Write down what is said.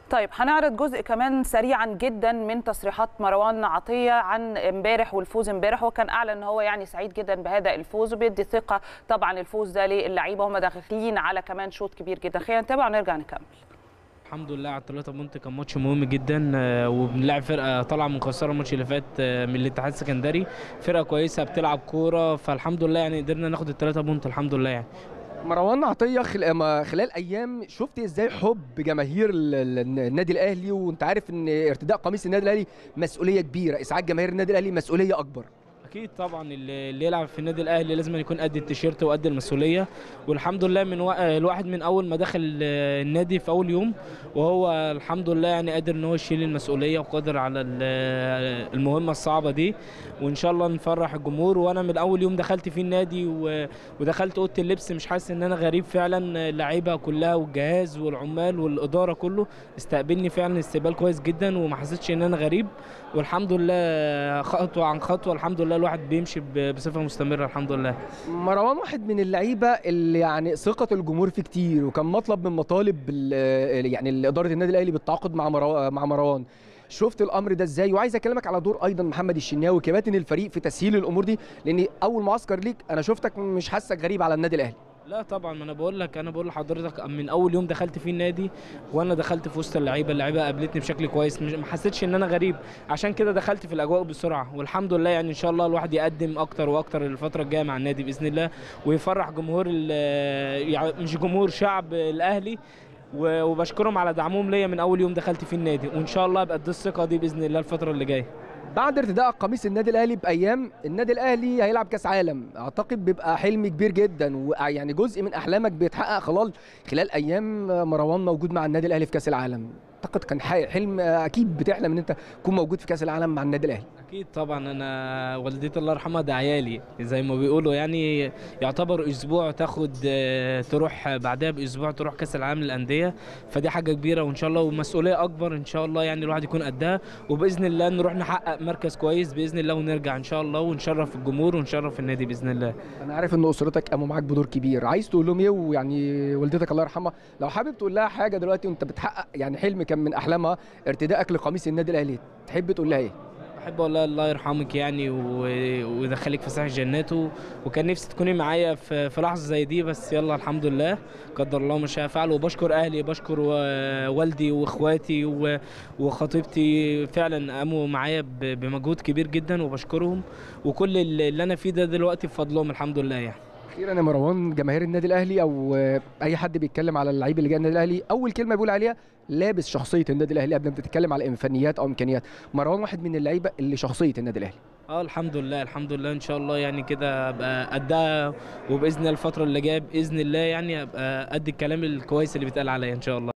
طيب هنعرض جزء كمان سريعا جدا من تصريحات مروان عطيه عن امبارح والفوز امبارح هو كان اعلن ان هو يعني سعيد جدا بهذا الفوز وبيدي ثقه طبعا الفوز ده للعيبه هم داخلين على كمان شوط كبير جدا خلينا نتابع ونرجع نكمل الحمد لله على الثلاثة بونت كان ماتش مهم جدا آه، وبنلعب فرقة طالعة من خسارة الماتش اللي فات آه، من الاتحاد السكندري فرقة كويسة بتلعب كورة فالحمد لله يعني قدرنا ناخد الثلاثة بونت الحمد لله يعني مروان عطيه خل... ما- خلال ايام شفت ازاي حب جماهير ال- ال- النادي الاهلي وانت عارف ان ارتداء قميص النادي الاهلي مسؤوليه كبيره اسعاد جماهير النادي الاهلي مسؤوليه اكبر اكيد طبعا اللي اللي يلعب في النادي الاهلي لازم يكون قد التيشيرت وقد المسؤوليه والحمد لله من و... الواحد من اول ما دخل آه، النادي في اول يوم وهو الحمد لله يعني قادر ان هو يشيل المسؤوليه وقادر على ال- آه، المهمه الصعبه دي وان شاء الله نفرح الجمهور وانا من اول يوم دخلت فيه النادي و... ودخلت اوضه اللبس مش حاسس ان انا غريب فعلا اللعيبه كلها والجهاز والعمال والاداره كله استقبلني فعلا استقبال كويس جدا وما حسيتش ان انا غريب والحمد لله خطوه عن خطوه الحمد لله الواحد بيمشي ب- بصفه مستمره الحمد لله مروان واحد من اللعيبه اللي يعني ثقه الجمهور فيه كتير وكان مطلب من مطالب ال- يعني اداره النادي الاهلي بالتعاقد مع مرو... مع مروان شفت الامر ده ازاي وعايز اكلمك على دور ايضا محمد الشناوي كباتن الفريق في تسهيل الامور دي لان اول معسكر ليك انا شفتك مش حاسك غريب على النادي الاهلي لا طبعا ما انا بقول لك انا بقول لحضرتك من اول يوم دخلت فيه النادي وانا دخلت في وسط اللعيبه اللعيبه قابلتني بشكل كويس مش ما حسيتش ان انا غريب عشان كده دخلت في الاجواء بسرعه والحمد لله يعني ان شاء الله الواحد يقدم اكتر واكتر الفتره الجايه مع النادي باذن الله ويفرح جمهور ال- يعني مش جمهور شعب الاهلي و- وبشكرهم على دعمهم ليا من اول يوم دخلت فيه النادي وان شاء الله ابقى ادي الثقه دي باذن الله الفتره اللي جايه بعد ارتداء قميص النادي الاهلي بايام النادي الاهلي هيلعب كاس عالم اعتقد بيبقى حلم كبير جدا ويعني جزء من احلامك بيتحقق خلال خلال ايام مروان موجود مع النادي الاهلي في كاس العالم اعتقد كان ح- حلم اكيد بتحلم ان انت تكون موجود في كاس العالم مع النادي الاهلي اكيد طبعا انا والدتي الله يرحمها ده عيالي زي ما بيقولوا يعني يعتبر اسبوع تاخد آه، تروح بعدها باسبوع تروح كاس العالم للانديه فدي حاجه كبيره وان شاء الله ومسؤوليه اكبر ان شاء الله يعني الواحد يكون قدها وباذن الله نروح نحقق مركز كويس باذن الله ونرجع ان شاء الله ونشرف الجمهور ونشرف النادي باذن الله انا عارف ان اسرتك قاموا معاك بدور كبير عايز تقول لهم ايه ويعني والدتك الله يرحمها لو حابب تقول لها حاجه دلوقتي وانت بتحقق يعني حلم كان من احلامها ارتدائك لقميص النادي الاهلي تحب تقول لها ايه بحب اقول لها الله يرحمك يعني و- ويدخلك في ساحه جناته وكان نفسي تكوني معايا في في لحظه زي دي بس يلا الحمد لله قدر الله ما شاء فعل وبشكر اهلي بشكر و- والدي واخواتي و- وخطيبتي فعلا قاموا معايا ب- بمجهود كبير جدا وبشكرهم وكل اللي اللي انا فيه ده دلوقتي بفضلهم الحمد لله يعني اخيرا يا مروان جماهير النادي الاهلي او آه، اي حد بيتكلم على اللعيب اللي جاي النادي الاهلي اول كلمه بيقول عليها لابس شخصيه النادي الاهلي قبل ما تتكلم على امكانيات او امكانيات مروان واحد من اللعيبه اللي شخصيه النادي الاهلي اه الحمد لله الحمد لله ان شاء الله يعني كده ابقى قدها وباذن الله الفتره اللي جايه باذن الله يعني ابقى قد الكلام الكويس اللي بيتقال عليا ان شاء الله